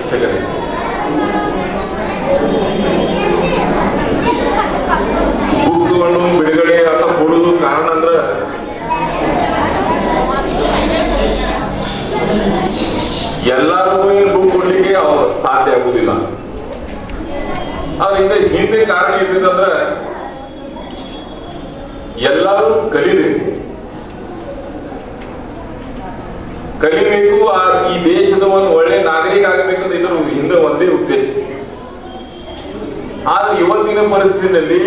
ಶಿಕ್ಷಕರೇ ಬುಕ್ಗಳನ್ನು ಬಿಡುಗಡೆ ಅಥವಾ ಕೊಡುವುದು ಕಾರಣ ಅಂದ್ರೆ ಎಲ್ಲರಿಗೂ ಏನು ಬುಕ್ ಕೊಡ್ಲಿಕ್ಕೆ ಅವ್- ಸಾಧ್ಯ ಆಗುದಿಲ್ಲ ಅದರಿಂದ ಹಿಂದೆ ಕಾರಣ ಏನಿದೆ ಎಲ್ಲರೂ ಕಲಿಬೇಕು ಕಲಿಬೇಕು ಆ ಈ ದೇಶದ ಒಂದು ಒಳ್ಳೆ ನಾಗರಿಕ ಆಗಬೇಕಂತ ಇದರ ಹಿಂದೆ ಒಂದೇ ಉದ್ದೇಶ ಆದ್ರೆ ಇವತ್ತಿನ ಪರಿಸ್ಥಿತಿಯಲ್ಲಿ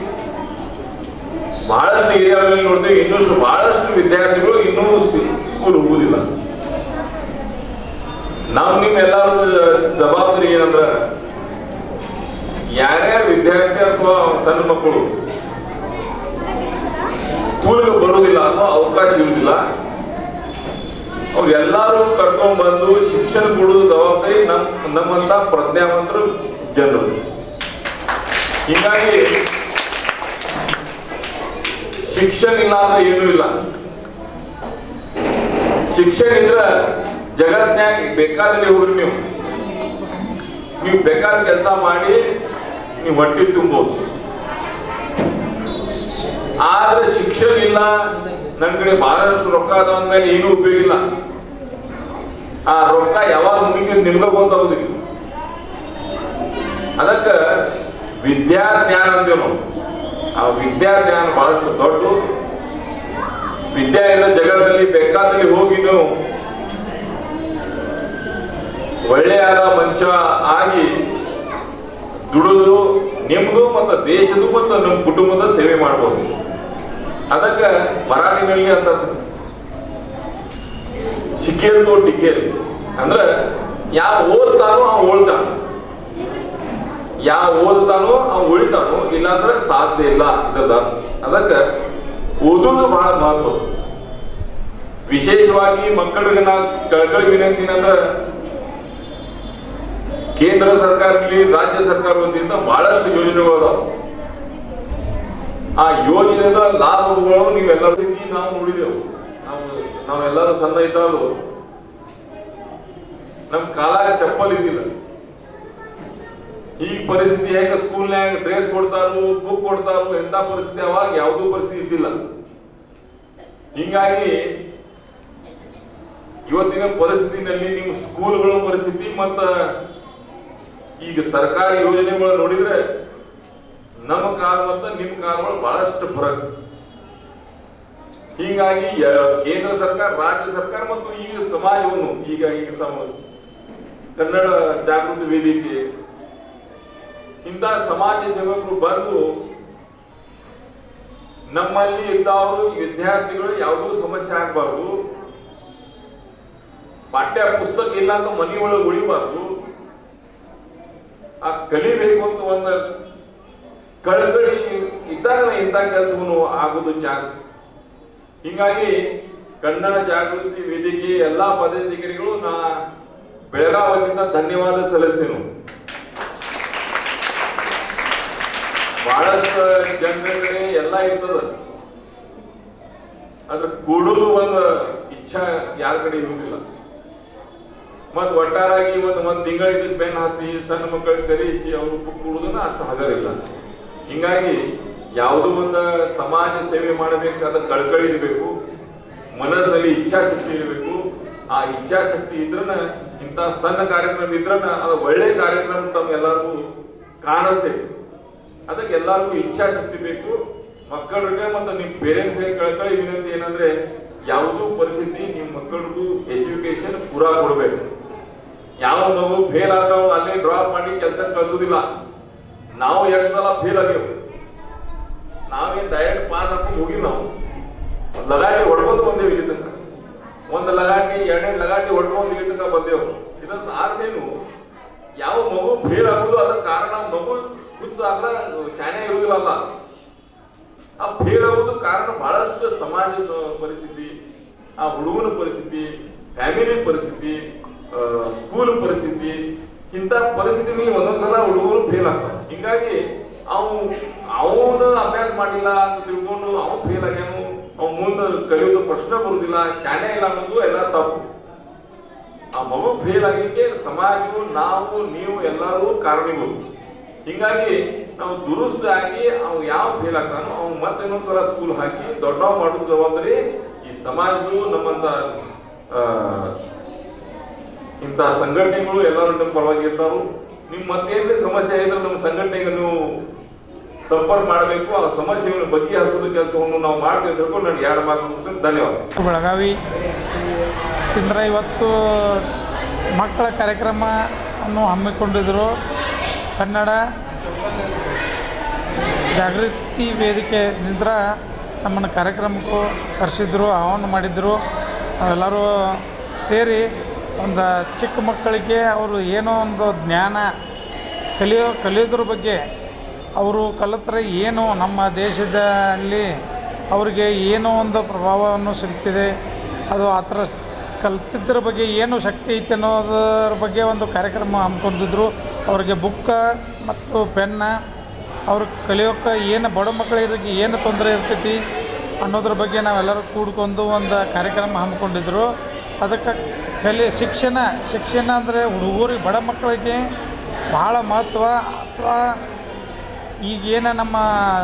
ಬಹಳಷ್ಟು ಏರಿಯಾಗಳಲ್ಲಿ ನೋಡ್ತೇವೆ ಇನ್ನಷ್ಟು ಬಹಳಷ್ಟು ವಿದ್ಯಾರ್ಥಿಗಳು ಇನ್ನೂ ಸಿ- ಸ್ಕೂಲ್ ಹೋಗುದಿಲ್ಲ ನಾವು ನಿಮ್ಮೆಲ್ಲರೂ ಜವಾಬ್ದಾರಿ ಏನಂದ್ರ ಯಾರ್ಯಾರ ವಿದ್ಯಾರ್ಥಿ ಅಥವಾ ಸಣ್ಣ ಮಕ್ಕಳು ಸ್ಕೂಲ್ಗೆ ಬರುವುದಿಲ್ಲ ಅಥವಾ ಅವಕಾಶ ಇರುವುದಿಲ್ಲ ಅವ್ರು ಎಲ್ಲರೂ ಕರ್ಕೊಂಡ್ ಬಂದು ಶಿಕ್ಷಣ ಕೊಡುವುದು ಜವಾಬ್ದಾರಿ ನಮ್ ನಮ್ಮಂತ ಪ್ರಜ್ಞಾವಂತರು ಜನರು ಹೀಗಾಗಿ ಶಿಕ್ಷಣ ಇಲ್ಲ ಅಂದ್ರೆ ಏನೂ ಇಲ್ಲ ಶಿಕ್ಷಣ ಇದ್ರ ಜಗತ್ನ್ಯಾಗ ಬೇಕಾದಲ್ಲಿ ಹೋಗ್ರಿ ನೀವು ನೀವು ಬೇಕಾದ ಕೆಲಸ ಮಾಡಿ ನೀವು ಹೊಟ್ಟೆ ತುಂಬೋದು ಆದ್ರೆ ಶಿಕ್ಷಣ ಇಲ್ಲ ನನ್ ಕಡೆ ಬಹಳಷ್ಟು ರೊಕ್ಕ ಅದ ಅಂದ್ಮೇಲೆ ಏನೂ ಉಪಯೋಗ ಇಲ್ಲ ಆ ರೊಕ್ಕ ಯಾವಾಗ ಮುಗಿದ ನಿಮ್ಗ ಗೊತ್ತಾಗುದಿಲ್ಲ ಅದಕ್ಕ ವಿದ್ಯಾಜ್ಞಾನ ಅಂದೇವ್ ನಾವು ಆ ವಿದ್ಯಾಜ್ಞಾನ ಬಹಳಷ್ಟು ದೊಡ್ಡ ವಿದ್ಯೆ ಇರೋ ಜಗತ್ತಲ್ಲಿ ಬೇಕಾದಲ್ಲಿ ಹೋಗಿ ನೀವು ಒಳ್ಳೆಯಾದ ಮನುಷ್ಯ ಆಗಿ ದುಡಿದು ನಿಮ್ದು ಮತ್ತು ದೇಶದ ಮತ್ತು ನಮ್ಮ ಕುಟುಂಬದ ಸೇವೆ ಮಾಡ್ಬೋದು ಅದಕ್ಕೆ ಮರಾಠಿನಲ್ಲಿ ಅಂತ ಸಿಕ್ಕೇಲ್ದು ಟಿಕ್ಕೇಲ್ ಅಂದ್ರೆ ಯಾವ ಓದ್ತಾನೋ ಅವ ಉಳ್ತಾನ ಯಾವ ಓದ್ತಾನೋ ಅವ ಉಳಿತಾನೋ ಇಲ್ಲಾಂದ್ರೆ ಸಾಧ್ಯ ಇಲ್ಲ ಇದದ ಅದಕ್ಕೆ ಓದೋದು ಬಹಳ ಮಹತ್ವ ವಿಶೇಷವಾಗಿ ಮಕ್ಕಳಿಗೆ ನಾ ಕಳ್ಕಳಿ ವಿನಂತಿ ಅಂದ್ರೆ ಕೇಂದ್ರ ಸರ್ಕಾರದಲ್ಲಿ ರಾಜ್ಯ ಸರ್ಕಾರ ವತಿಯಿಂದ ಬಹಳಷ್ಟು ಯೋಜನೆಗಳು ಅದಾವ ಆ ಯೋಜನೆದ ಲಾಭಗಳು ನೀವೆಲ್ಲರ ರೀತಿ ನಾವು ನೋಡಿದೆವು ನಾವು ನಾವೆಲ್ಲರೂ ಸಣ್ಣ ಇದ್ದಾಗಲೂ ನಮ್ ಕಾಲಾಗ ಚಪ್ಪಲ್ ಇದ್ದಿಲ್ಲ ಈ ಪರಿಸ್ಥಿತಿ ಹೆಂಗ ಸ್ಕೂಲ್ನ್ಯಾಗ ಡ್ರೆಸ್ ಕೊಡ್ತಾರು ಬುಕ್ ಕೊಡ್ತಾರು ಎಂತ ಪರಿಸ್ಥಿತಿ ಅವಾಗ ಯಾವುದೂ ಪರಿಸ್ಥಿತಿ ಇದ್ದಿಲ್ಲ ಹಿಂಗಾಗಿ ಇವತ್ತಿನ ಪರಿಸ್ಥಿತಿನಲ್ಲಿ ನಿಮ್ಮ ಸ್ಕೂಲ್ಗಳ ಪರಿಸ್ಥಿತಿ ಮತ್ತ ಈಗ ಸರ್ಕಾರಿ ಯೋಜನೆಗಳು ನೋಡಿದ್ರೆ ನಮ್ಮ ಕಾಲ ಮತ್ತು ನಿಮ್ಮ ಕಾಲಗಳು ಬಹಳಷ್ಟು ಫರಕ್ ಹೀಗಾಗಿ ಯ- ಕೇಂದ್ರ ಸರ್ಕಾರ ರಾಜ್ಯ ಸರ್ಕಾರ ಮತ್ತು ಈಗ ಸಮಾಜವನ್ನು ಈಗ ಈಗ ಸಮ ಕನ್ನಡ ಜಾಗೃತಿ ವೇದಿಕೆ ಇಂಥ ಸಮಾಜ ಸೇವಕರು ಬಂದು ನಮ್ಮಲ್ಲಿ ಇದ್ದವರು ವಿದ್ಯಾರ್ಥಿಗಳು ಯಾವುದೂ ಸಮಸ್ಯೆ ಆಗಬಾರ್ದು ಪಾಠ್ಯ ಪುಸ್ತಕ ಇಲ್ಲ ಅಂತ ಮನೆ ಒಳಗೆ ಉಳಿಬಾರ್ದು ಆ ಕಲಿಬೇಕು ಅಂತ ಒಂದು ಕಳಕಳಿ ಇದ್ದಾಗ ಇಂಥ ಕೆಲಸವನ್ನು ಆಗೋದು ಚಾನ್ಸ್ ಹೀಗಾಗಿ ಕನ್ನಡ ಜಾಗೃತಿ ವೇದಿಕೆ ಎಲ್ಲಾ ಪದಾಧಿಕಾರಿಗಳು ನಾ ಬೆಳಗಾವಿಯಿಂದ ಧನ್ಯವಾದ ಸಲ್ಲಿಸ್ತೀನಿ ಬಹಳಷ್ಟು ಜನರಿಗೆ ಎಲ್ಲ ಇರ್ತದ ಅದ್ರ ಕೊಡೋದು ಒಂದು ಇಚ್ಛಾ ಯಾರ ಕಡೆ ಇರುವುದಿಲ್ಲ ಮತ್ ಒಟ್ಟಾರಾಗಿ ಒಂದು ಒಂದ್ ತಿಂಗಳಿಗೆ ಬೆನ್ ಹಾಕಿ ಸಣ್ಣ ಮಕ್ಕಳಿಗೆ ಕಲಿಸಿ ಅವರು ಕೊಡುವುದನ್ನ ಅಷ್ಟು ಹಗರಿಲ್ಲ ಹಿಂಗಾಗಿ ಯಾವುದೋ ಒಂದು ಸಮಾಜ ಸೇವೆ ಮಾಡಬೇಕಾದ ಕಳ್ಕಳಿ ಇರಬೇಕು ಮನಸ್ಸಲ್ಲಿ ಇಚ್ಛಾಶಕ್ತಿ ಇರಬೇಕು ಆ ಇಚ್ಛಾಶಕ್ತಿ ಇದ್ರನ ಇಂಥ ಸಣ್ಣ ಕಾರ್ಯಕ್ರಮ ಇದ್ರನ ಅದು ಒಳ್ಳೆ ಕಾರ್ಯಕ್ರಮ ತಮ್ಗೆಲ್ಲರಿಗೂ ಕಾಣಿಸ್ತೈತಿ ಅದಕ್ಕೆ ಎಲ್ಲರಿಗೂ ಇಚ್ಛಾಶಕ್ತಿ ಬೇಕು ಮಕ್ಕಳಿಗೆ ಮತ್ತು ನಿಮ್ಮ ಪೇರೆಂಟ್ಸ್ ಕಳ್ಕಳಿ ವಿನಂತಿ ಏನಂದ್ರೆ ಯಾವುದೂ ಪರಿಸ್ಥಿತಿ ನಿಮ್ಮ ಮಕ್ಕಳಿಗೂ ಎಜುಕೇಶನ್ ಪೂರಾ ಕೊಡ್ಬೇಕು ಯಾವ ಮಗು ಫೇಲ್ ಆದವು ಅಲ್ಲೇ ಡ್ರಾಪ್ ಮಾಡಿ ಕೆಲಸ ಕಳ್ಸೋದಿಲ್ಲ ನಾವು ಎರಡು ಸಲ ಫೇಲ್ ಆಗ್ಯವು ನಾವೇನ್ ಡೈರೆಕ್ಟ್ ಪಾಸ್ ಹಾಕೊಂಡು ಹೋಗಿ ನಾವು ಒಂದ್ ಲಗಾಟಿ ಹೊಡ್ಕೊಂಡು ಬಂದೇವು ಇಲ್ಲಿ ತನಕ ಒಂದು ಲಗಾಟಿ ಎರಡನೇ ಲಗಾಟಿ ಹೊಡ್ಕೊಂಡು ಇಲ್ಲಿ ತನಕ ಬಂದೆವು ಇದನ್ನ ಆದ್ಮೇನು ಯಾವ ಮಗು ಫೇಲ್ ಆಗೋದು ಅದಕ್ಕೆ ಕಾರಣ ಮಗು ಹುಚ್ಚ ಆದ್ರ ಶಾನೆ ಇರುವುದಿಲ್ಲ ಆ ಫೇಲ್ ಆಗೋದು ಕಾರಣ ಬಹಳಷ್ಟು ಸಮಾಜ ಸ- ಪರಿಸ್ಥಿತಿ ಆ ಹುಡುಗನ ಪರಿಸ್ಥಿತಿ ಫ್ಯಾಮಿಲಿ ಪರಿಸ್ಥಿತಿ ಸ್ಕೂಲ್ ಪರಿಸ್ಥಿತಿ ಇಂಥ ಪರಿಸ್ಥಿತಿನಲ್ಲಿ ಒಂದೊಂದ್ಸಲ ಹುಡುಗರು ಫೇಲ್ ಆಗ್ತಾರೆ ಹಿಂಗಾಗಿ ಅವು ಅವನು ಅಭ್ಯಾಸ ಮಾಡಿಲ್ಲ ಅಂತ ತಿಳ್ಕೊಂಡು ಅವನು ಫೇಲ್ ಆಗ್ಯಾನು ಅವ್ನು ಮುಂದೆ ಕಲಿಯೋದು ಪ್ರಶ್ನೆ ಬರುದಿಲ್ಲ ಶಾನೆ ಇಲ್ಲ ಅನ್ನೋದು ಎಲ್ಲ ತಪ್ಪು ಆ ಮಗು ಫೇಲ್ ಆಗಲಿಕ್ಕೆ ಸಮಾಜವು ನಾವು ನೀವು ಎಲ್ಲರೂ ಕಾರಣೀಭೂತ ಹಿಂಗಾಗಿ ನಾವು ದುರುಸ್ತ ಆಗಿ ಅವ್ ಯಾವ ಫೇಲ್ ಆಗ್ತಾನೋ ಅವ್ನು ಮತ್ತೆ ಇನ್ನೊಂದ್ಸಲ ಸ್ಕೂಲ್ ಹಾಕಿ ದೊಡ್ಡವ ಮಾಡೋದು ಜವಾಬ್ದಾರಿ ಈ ಸಮಾಜವು ನಮ್ಮಂತ ಆ, ಇಂಥ ಸಂಘಟನೆಗಳು ಎಲ್ಲರೂ ನಿಮ್ಮ ಪರವಾಗಿ ಇರ್ತಾರು ನಿಮ್ ಮತ್ತೇನ್ರಿ ಸಮಸ್ಯೆ ಇದ್ರೆ ನಮ್ಮ ಸಂಘಟನೆಗೆ ನೀವು ಸಂಪರ್ಕ ಮಾಡಬೇಕು ಆ ಸಮಸ್ಯೆಗಳನ್ನು ಬಗೆಹರಿಸೋದು ಕೆಲಸವನ್ನು ನಾವು ಮಾಡ್ತೀವಿ ಅಂತ ಹೇಳ್ಕೊಂಡು ನಾನು ಎರಡು ಮಾತು ಮುಗಿಸ್ತೇನೆ. ಧನ್ಯವಾದ ಬೆಳಗಾವಿ ಇಂದ್ರ ಇವತ್ತು ಮಕ್ಕಳ ಕಾರ್ಯಕ್ರಮವನ್ನು ಹಮ್ಮಿಕೊಂಡಿದ್ದರು ಕನ್ನಡ ಜಾಗೃತಿ ವೇದಿಕೆ ನಿಂದ್ರ ನಮ್ಮನ್ನು ಕಾರ್ಯಕ್ರಮಕ್ಕೂ ಕರೆಸಿದ್ರು ಆಹ್ವಾನ ಮಾಡಿದ್ರು ನಾವೆಲ್ಲರೂ ಸೇರಿ ಒಂದು ಚಿಕ್ಕ ಮಕ್ಕಳಿಗೆ ಅವರು ಏನೋ ಒಂದು ಜ್ಞಾನ ಕಲಿಯೋ ಕಲಿಯೋದ್ರ ಬಗ್ಗೆ ಅವರು ಕಲಿತ್ರೆ ಏನು ನಮ್ಮ ದೇಶದಲ್ಲಿ ಅವರಿಗೆ ಏನೋ ಒಂದು ಪ್ರಭಾವವನ್ನು ಸಿಗ್ತಿದೆ ಅದು ಆ ಥರ ಸ್- ಕಲ್ತಿದ್ರ ಬಗ್ಗೆ ಏನು ಶಕ್ತಿ ಐತೆ ಅನ್ನೋದ್ರ ಬಗ್ಗೆ ಒಂದು ಕಾರ್ಯಕ್ರಮ ಹಮ್ಮಿಕೊಂಡಿದ್ರು ಅವರಿಗೆ ಬುಕ್ಕ ಮತ್ತು ಪೆನ್ನ ಅವ್ರು ಕಲಿಯೋಕೆ ಏನು ಬಡ ಮಕ್ಕಳಿಗೆ ಏನು ತೊಂದರೆ ಇರ್ತೈತಿ ಅನ್ನೋದ್ರ ಬಗ್ಗೆ ನಾವೆಲ್ಲರೂ ಕೂಡ್ಕೊಂಡು ಒಂದು ಕಾರ್ಯಕ್ರಮ ಹಮ್ಮಿಕೊಂಡಿದ್ರು ಅದಕ್ಕೆ ಕಲಿ ಶಿಕ್ಷಣ ಶಿಕ್ಷಣ ಅಂದರೆ ಹುಡುಗರಿಗೆ ಬಡ ಮಕ್ಕಳಿಗೆ ಭಾಳ ಮಹತ್ವ ಅಥವಾ ಈಗೇನು ನಮ್ಮ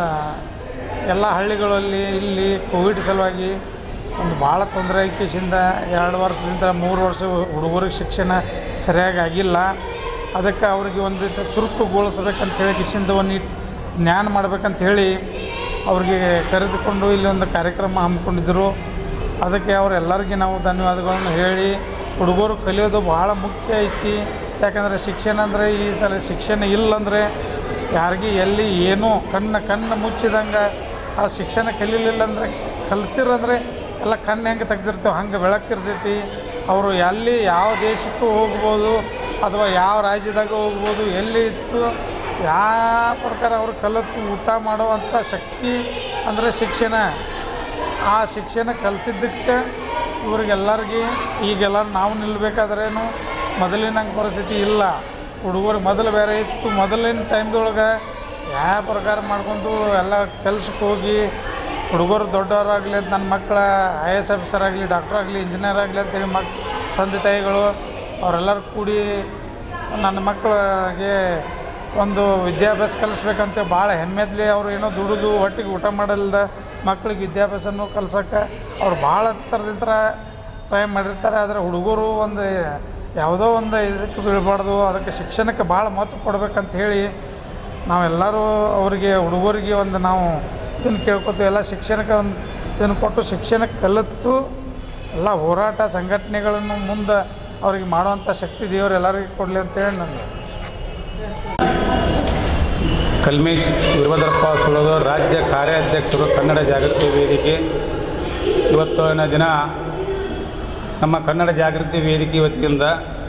ಎಲ್ಲ ಹಳ್ಳಿಗಳಲ್ಲಿ ಇಲ್ಲಿ ಕೋವಿಡ್ ಸಲುವಾಗಿ ಒಂದು ಭಾಳ ತೊಂದರೆ ಐಕಿಸಿಂದ ಎರಡು ವರ್ಷದಿಂದ ಮೂರು ವರ್ಷ ಹುಡುಗರಿಗೆ ಶಿಕ್ಷಣ ಸರಿಯಾಗಿ ಆಗಿಲ್ಲ ಅದಕ್ಕೆ ಅವ್ರಿಗೆ ಒಂದು ರೀತಿ ಚುರುಕುಗೊಳಿಸ್ಬೇಕಂತ ಹೇಳಿ ಕಿಶಿಂದ ಒಂದು ಇಟ್ ಜ್ಞಾನ ಮಾಡ್ಬೇಕಂತ ಹೇಳಿ ಅವ್ರಿಗೆ ಕರೆದುಕೊಂಡು ಇಲ್ಲಿ ಒಂದು ಕಾರ್ಯಕ್ರಮ ಹಮ್ಮಿಕೊಂಡಿದ್ದರು ಅದಕ್ಕೆ ಅವರೆಲ್ಲರಿಗೆ ನಾವು ಧನ್ಯವಾದಗಳನ್ನು ಹೇಳಿ ಹುಡುಗರು ಕಲಿಯೋದು ಭಾಳ ಮುಖ್ಯ ಐತಿ ಯಾಕಂದರೆ ಶಿಕ್ಷಣ ಅಂದರೆ ಈ ಸಲ ಶಿಕ್ಷಣ ಇಲ್ಲಂದರೆ ಯಾರಿಗೆ ಎಲ್ಲಿ ಏನೂ ಕಣ್ಣು ಕಣ್ಣು ಮುಚ್ಚಿದಂಗೆ ಆ ಶಿಕ್ಷಣ ಕಲೀಲಿಲ್ಲ ಅಂದರೆ ಕಲ್ತಿರಂದ್ರೆ ಎಲ್ಲ ಕಣ್ಣು ಹೆಂಗೆ ತೆಗ್ದಿರ್ತೇವೆ ಹಂಗೆ ಬೆಳಕಿರ್ತೈತಿ ಅವರು ಎಲ್ಲಿ ಯಾವ ದೇಶಕ್ಕೂ ಹೋಗ್ಬೋದು ಅಥವಾ ಯಾವ ರಾಜ್ಯದಾಗ ಹೋಗ್ಬೋದು ಎಲ್ಲಿ ಇತ್ತು ಯಾವ ಪ್ರಕಾರ ಅವರು ಕಲಿತು ಊಟ ಮಾಡುವಂಥ ಶಕ್ತಿ ಅಂದರೆ ಶಿಕ್ಷಣ ಆ ಶಿಕ್ಷಣ ಕಲ್ತಿದ್ದಕ್ಕೆ ಇವ್ರಿಗೆಲ್ಲರಿಗೆ ಈಗೆಲ್ಲ ನಾವು ನಿಲ್ಲಬೇಕಾದ್ರೇನು ಮೊದಲಿನಂಗೆ ಪರಿಸ್ಥಿತಿ ಇಲ್ಲ ಹುಡುಗರು ಮೊದಲು ಬೇರೆ ಇತ್ತು ಮೊದಲಿನ ಟೈಮ್ದೊಳಗೆ ಯಾವ ಪ್ರಕಾರ ಮಾಡ್ಕೊಂಡು ಎಲ್ಲ ಕೆಲ್ಸಕ್ಕೆ ಹೋಗಿ ಹುಡುಗರು ದೊಡ್ಡವರಾಗಲಿ ಅಂತ ನನ್ನ ಮಕ್ಕಳ ಐ ಎಸ್ ಆಫೀಸರ್ ಆಗಲಿ ಡಾಕ್ಟರ್ ಆಗಲಿ ಇಂಜಿನಿಯರ್ ಆಗಲಿ ಅಂತೇಳಿ ಮಕ್ ತಂದೆ ತಾಯಿಗಳು ಅವರೆಲ್ಲರೂ ಕೂಡಿ ನನ್ನ ಮಕ್ಕಳಿಗೆ ಒಂದು ವಿದ್ಯಾಭ್ಯಾಸ ಕಲಿಸ್ಬೇಕಂತ ಭಾಳ ಹೆಮ್ಮೆದ್ಲಿ ಅವ್ರು ಏನೋ ದುಡಿದು ಒಟ್ಟಿಗೆ ಊಟ ಮಾಡಲ್ದ ಮಕ್ಳಿಗೆ ವಿದ್ಯಾಭ್ಯಾಸನೂ ಕಲ್ಸೋಕೆ ಅವ್ರು ಭಾಳ ಥರದಿಂದ ಟ್ರೈ ಮಾಡಿರ್ತಾರೆ ಆದರೆ ಹುಡುಗರು ಒಂದು ಯಾವುದೋ ಒಂದು ಇದಕ್ಕೆ ಬೀಳಬಾರ್ದು ಅದಕ್ಕೆ ಶಿಕ್ಷಣಕ್ಕೆ ಭಾಳ ಮಹತ್ವ ಕೊಡ್ಬೇಕಂತ ಹೇಳಿ ನಾವೆಲ್ಲರೂ ಅವರಿಗೆ ಹುಡುಗರಿಗೆ ಒಂದು ನಾವು ಇದನ್ನು ಕೇಳ್ಕೊತೀವಿ ಎಲ್ಲ ಶಿಕ್ಷಣಕ್ಕೆ ಒಂದು ಇದನ್ನು ಕೊಟ್ಟು ಶಿಕ್ಷಣಕ್ಕೆ ಕಲಿತು ಎಲ್ಲ ಹೋರಾಟ ಸಂಘಟನೆಗಳನ್ನು ಮುಂದೆ ಅವ್ರಿಗೆ ಮಾಡುವಂಥ ಶಕ್ತಿ ದೇವರು ಎಲ್ಲರಿಗೂ ಕೊಡಲಿ ಅಂತೇಳಿ ನನಗೆ ಕಲ್ಮೇಶ್ ವೀರಭದ್ರಪ್ಪ ಸುಳದ ರಾಜ್ಯ ಕಾರ್ಯಾಧ್ಯಕ್ಷರು ಕನ್ನಡ ಜಾಗೃತಿ ವೇದಿಕೆ ಇವತ್ತಿನ ದಿನ ನಮ್ಮ ಕನ್ನಡ ಜಾಗೃತಿ ವೇದಿಕೆ ವತಿಯಿಂದ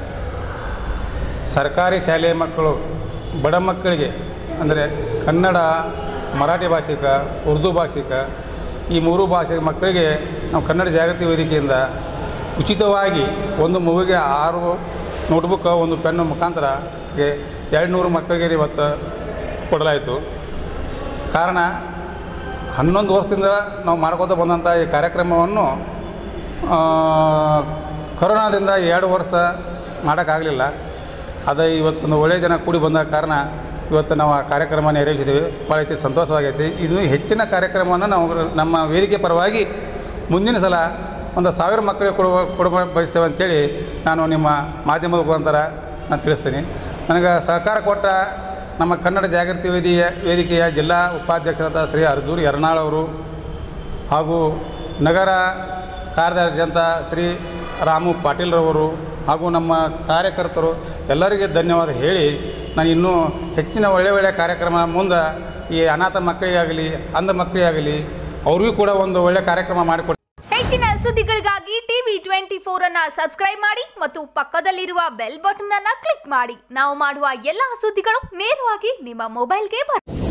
ಸರ್ಕಾರಿ ಶಾಲೆಯ ಮಕ್ಕಳು ಬಡ ಮಕ್ಕಳಿಗೆ ಅಂದರೆ ಕನ್ನಡ ಮರಾಠಿ ಭಾಷಿಕ ಉರ್ದು ಭಾಷಿಕ ಈ ಮೂರು ಭಾಷೆ ಮಕ್ಕಳಿಗೆ ನಾವು ಕನ್ನಡ ಜಾಗೃತಿ ವೇದಿಕೆಯಿಂದ ಉಚಿತವಾಗಿ ಒಂದು ಮಗುವಿಗೆ ಆರು ನೋಟ್ಬುಕ್ ಒಂದು ಪೆನ್ನು ಮುಖಾಂತರ ಎರಡು ನೂರು ಮಕ್ಕಳಿಗೆ ಇವತ್ತು ಕೊಡಲಾಯಿತು ಕಾರಣ ಹನ್ನೊಂದು ವರ್ಷದಿಂದ ನಾವು ಮಾಡ್ಕೊತ ಬಂದಂಥ ಈ ಕಾರ್ಯಕ್ರಮವನ್ನು ಆ, ಕೊರೋನಾದಿಂದ ಎರಡು ವರ್ಷ ಮಾಡೋಕ್ಕಾಗಲಿಲ್ಲ ಅದು ಇವತ್ತೊಂದು ಒಳ್ಳೆಯ ಜನ ಕೂಡಿ ಬಂದ ಕಾರಣ ಇವತ್ತು ನಾವು ಆ ಕಾರ್ಯಕ್ರಮ ನೆರವೇರಿಸಿದ್ದೀವಿ ಭಾಳ ಐತಿ ಸಂತೋಷವಾಗೈತಿ ಇದು ಹೆಚ್ಚಿನ ಕಾರ್ಯಕ್ರಮವನ್ನು ನಾವು ನಮ್ಮ ವೇದಿಕೆ ಪರವಾಗಿ ಮುಂದಿನ ಸಲ ಒಂದು ಸಾವಿರ ಮಕ್ಕಳಿಗೆ ಕೊಡುವ ಕೊಡುವ ಬಯಸ್ತೇವೆ ಅಂತೇಳಿ ನಾನು ನಿಮ್ಮ ಮಾಧ್ಯಮದ ಮುಖಾಂತರ ನಾನು ತಿಳಿಸ್ತೀನಿ ನನಗೆ ಸಹಕಾರ ಕೊಟ್ಟ ನಮ್ಮ ಕನ್ನಡ ಜಾಗೃತಿ ವೇದಿಯ ವೇದಿಕೆಯ ಜಿಲ್ಲಾ ಉಪಾಧ್ಯಕ್ಷರಾದ ಶ್ರೀ ಅರ್ಜುನ್ ಯರ್ನಾಳ್ ಅವರು ಹಾಗೂ ನಗರ ಕಾರ್ಯದರ್ಶಿ ಅಂತ ಶ್ರೀ ರಾಮು ಪಾಟೀಲ್ರವರು ಹಾಗೂ ನಮ್ಮ ಕಾರ್ಯಕರ್ತರು ಎಲ್ಲರಿಗೆ ಧನ್ಯವಾದ ಹೇಳಿ ನಾನು ಇನ್ನೂ ಹೆಚ್ಚಿನ ಒಳ್ಳೆಯ ಒಳ್ಳೆಯ ಕಾರ್ಯಕ್ರಮ ಮುಂದೆ ಈ ಅನಾಥ ಮಕ್ಕಳಿಗಾಗಲಿ ಅಂಧ ಮಕ್ಕಳಿಗಾಗಲಿ ಅವ್ರಿಗೂ ಕೂಡ ಒಂದು ಒಳ್ಳೆಯ ಕಾರ್ಯಕ್ರಮ ಮಾಡಿಕೊಡ್ತೀನಿ ಹೆಚ್ಚಿನ ಸುದ್ದಿಗಳಿಗಾಗಿ ಟಿವಿ ಟ್ವೆಂಟಿ ಫೋರ್ ಅನ್ನ ಸಬ್ಸ್ಕ್ರೈಬ್ ಮಾಡಿ ಮತ್ತು ಪಕ್ಕದಲ್ಲಿರುವ ಬೆಲ್ ಬಟನ್ ಅನ್ನ ಕ್ಲಿಕ್ ಮಾಡಿ ನಾವು ಮಾಡುವ ಎಲ್ಲಾ ಸುದ್ದಿಗಳು ನೇರವಾಗಿ ನಿಮ್ಮ ಮೊಬೈಲ್ಗೆ ಬರುತ್ತೆ